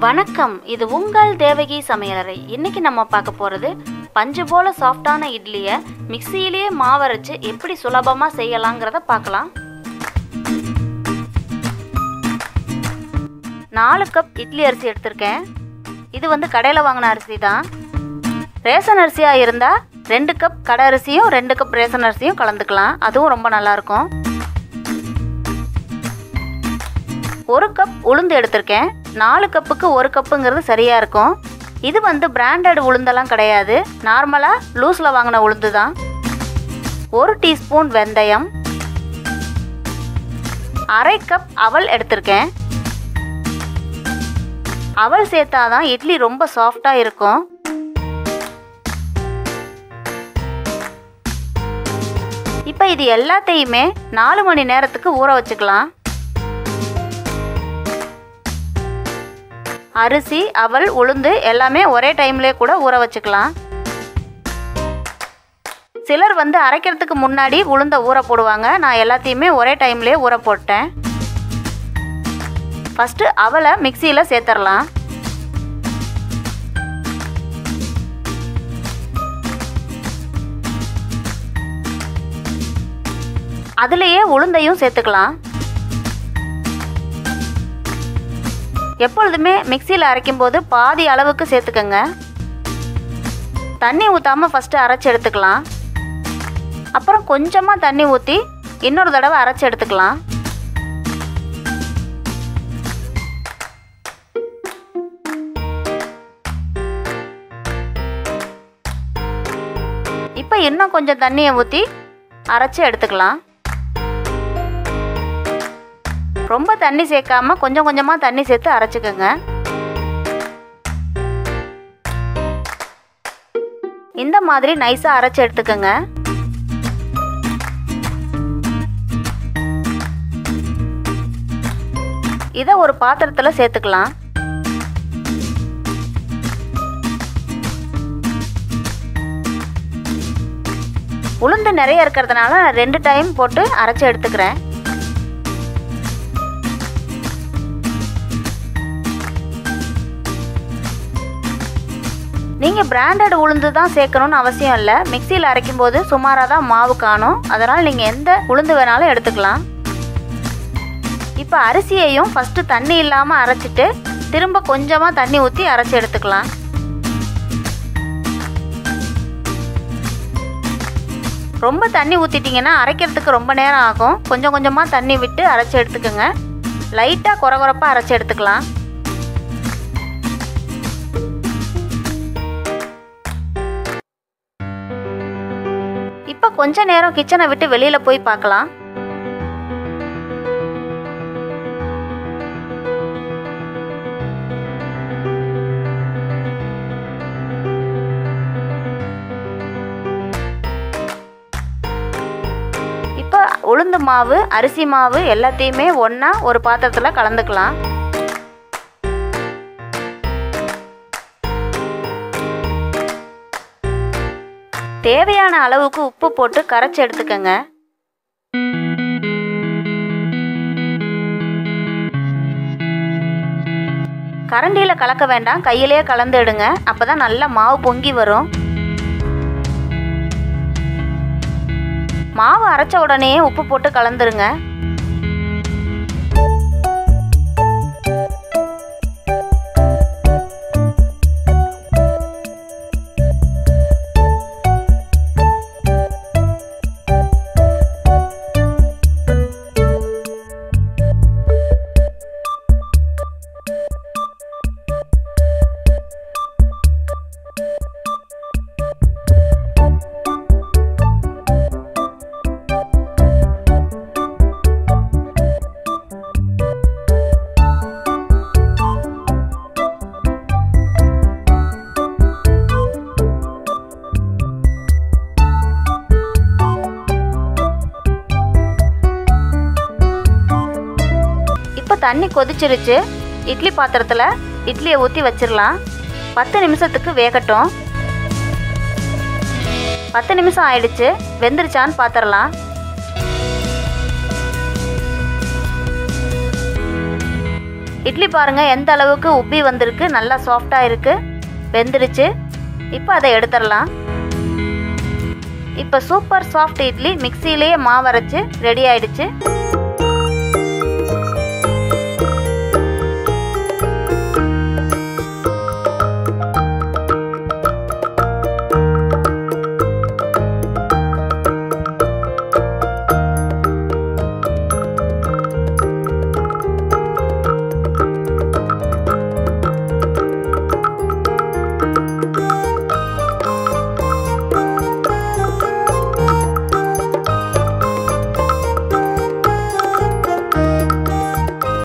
வணக்கம் இது உங்கள் தேவகி சமையலறை இன்னைக்கு நம்ம பார்க்க போகிறது பஞ்சு போல சாஃப்டான இட்லியை மிக்சியிலேயே மாவரைச்சு எப்படி சுலபமாக செய்யலாங்கிறத பார்க்கலாம் நாலு கப் இட்லி அரிசி எடுத்திருக்கேன் இது வந்து கடையில் வாங்கின அரிசி தான் ரேஷன் அரிசியாக இருந்தால் ரெண்டு கப் கடை அரிசியும் ரெண்டு கப் ரேஷன் அரிசியும் கலந்துக்கலாம் அதுவும் ரொம்ப நல்லாயிருக்கும் ஒரு கப் உளுந்து எடுத்திருக்கேன் நாலு கப்புக்கு ஒரு கப்புங்கிறது சரியாக இருக்கும் இது வந்து பிராண்டட் உளுந்தெல்லாம் கிடையாது நார்மலாக லூஸில் வாங்கின உளுந்து தான் ஒரு டீஸ்பூன் வெந்தயம் அரை கப் அவல் எடுத்திருக்கேன் அவல் சேர்த்தாதான் இட்லி ரொம்ப சாஃப்டாக இருக்கும் இப்போ இது எல்லாத்தையுமே நாலு மணி நேரத்துக்கு ஊற வச்சுக்கலாம் அரிசி அவல் உளுந்து எல்லாமே ஒரே டைம்லேயே கூட ஊற வச்சுக்கலாம் சிலர் வந்து அரைக்கிறதுக்கு முன்னாடி உளுந்த ஊற போடுவாங்க நான் எல்லாத்தையுமே ஒரே டைம்லேயே ஊற போட்டேன் ஃபஸ்ட்டு அவலை மிக்சியில் சேர்த்துடலாம் அதுலேயே உளுந்தையும் சேர்த்துக்கலாம் எப்பொழுதுமே மிக்சியில் அரைக்கும் போது பாதி அளவுக்கு சேர்த்துக்கோங்க தண்ணி ஊற்றாமல் ஃபஸ்ட்டு அரைச்சி எடுத்துக்கலாம் அப்புறம் கொஞ்சமாக தண்ணி ஊற்றி இன்னொரு தடவை அரைச்சி எடுத்துக்கலாம் இப்போ இன்னும் கொஞ்சம் தண்ணியை ஊற்றி அரைச்சி எடுத்துக்கலாம் ரொம்ப தண்ணி சேர்க்காம கொஞ்சம் கொஞ்சமாக தண்ணி சேர்த்து அரைச்சிக்கோங்க இந்த மாதிரி நைஸாக அரைச்சி எடுத்துக்கோங்க இதை ஒரு பாத்திரத்தில் சேர்த்துக்கலாம் உளுந்து நிறைய இருக்கிறதுனால நான் ரெண்டு டைம் போட்டு அரைச்சி எடுத்துக்கிறேன் நீங்கள் பிராண்டட் உளுந்து தான் சேர்க்கணும்னு அவசியம் இல்லை மிக்சியில் அரைக்கும் போது சுமாராக தான் மாவு காணும் அதனால் நீங்கள் எந்த உளுந்து வேணாலும் எடுத்துக்கலாம் இப்போ அரிசியையும் ஃபஸ்ட்டு தண்ணி இல்லாமல் அரைச்சிட்டு திரும்ப கொஞ்சமாக தண்ணி ஊற்றி அரைச்சி எடுத்துக்கலாம் ரொம்ப தண்ணி ஊற்றிட்டிங்கன்னா அரைக்கிறதுக்கு ரொம்ப நேரம் ஆகும் கொஞ்சம் கொஞ்சமாக தண்ணி விட்டு அரைச்சி எடுத்துக்கோங்க லைட்டாக குறை குறைப்பாக அரைச்சி எடுத்துக்கலாம் இப்போ கொஞ்ச நேரம் கிச்சனை விட்டு வெளியில் போய் பார்க்கலாம் இப்போ உளுந்து மாவு அரிசி மாவு எல்லாத்தையுமே ஒன்றா ஒரு பாத்திரத்தில் கலந்துக்கலாம் தேவையான அளவுக்கு உப்பு போட்டு கரைச்சி எடுத்துக்கோங்க கரண்டியில் கலக்க வேண்டாம் கையிலேயே கலந்து எடுங்க அப்போ தான் நல்லா மாவு பொங்கி வரும் மாவு அரைச்ச உடனே உப்பு போட்டு கலந்துருங்க இப்போ தண்ணி கொதிச்சிருச்சு இட்லி பாத்திரத்தில் இட்லியை ஊற்றி வச்சிடலாம் பத்து நிமிஷத்துக்கு வேகட்டும் பத்து நிமிஷம் ஆயிடுச்சு வெந்துருச்சான்னு பார்த்துடலாம் இட்லி பாருங்கள் எந்த அளவுக்கு உப்பி வந்திருக்கு நல்லா சாஃப்டாக இருக்குது வெந்துருச்சு இப்போ அதை எடுத்துடலாம் இப்போ சூப்பர் சாஃப்ட் இட்லி மிக்சியிலேயே மாவரைச்சு ரெடி ஆயிடுச்சு